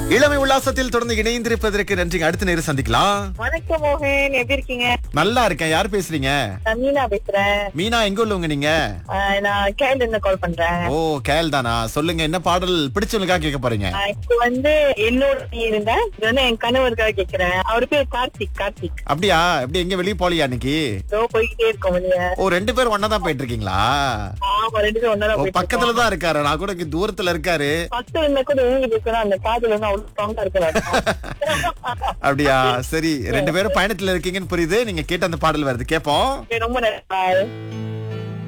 இளமை உல்லாசத்தில் தொடர்ந்து இணைந்திருப்பதற்கு நன்றி அடுத்த நேரம் சந்திக்கலாம் வணக்கம் மோகன் எப்படி இருக்கீங்க நல்லா இருக்கேன் யார் பேசுறீங்க நான் மீனா பேசுறேன் மீனா எங்க உள்ளவங்க நீங்க ஆஹ் நான் கேரள இருந்து கால் பண்றேன் ஓ கேல் தானா சொல்லுங்க என்ன பாடல் பிடிச்சவங்களுக்காக கேட்க போறீங்க ஆஹ் இப்போ வந்து என்னோட நீ இருந்தேன் இது வந்து என் கணவருக்காக கேக்குறேன் அவரு பேர் கார்த்திக் கார்த்திக் அப்படியா எப்படி எங்க வெளிய போலியா இன்னைக்கு இதோ போய்கிட்டே இருக்கோம் வெளியே ஓ ரெண்டு பேரும் ஒன்னா தான் போயிட்டு இருக்கீங்களா ஆமா ரெண்டு பேரும் ஒன்னா ஓ போயிட்டு பக்கத்துல தான் இருக்காரு நான் கூட இங்க தூரத்துல இருக்காரு பத்து இருந்தா கூட ஊங்கி இருக்கணும் அந்த காதுல வந்து அவ்வளவு ஸ்ட்ராங்கா இருக்கலாம் அப்படியா சரி ரெண்டு பேரும் பயணத்துல இருக்கீங்கன்னு புரியுது நீங்க கேட்ட அந்த பாடல் வருது கேப்போம் ரொம்ப நல்லா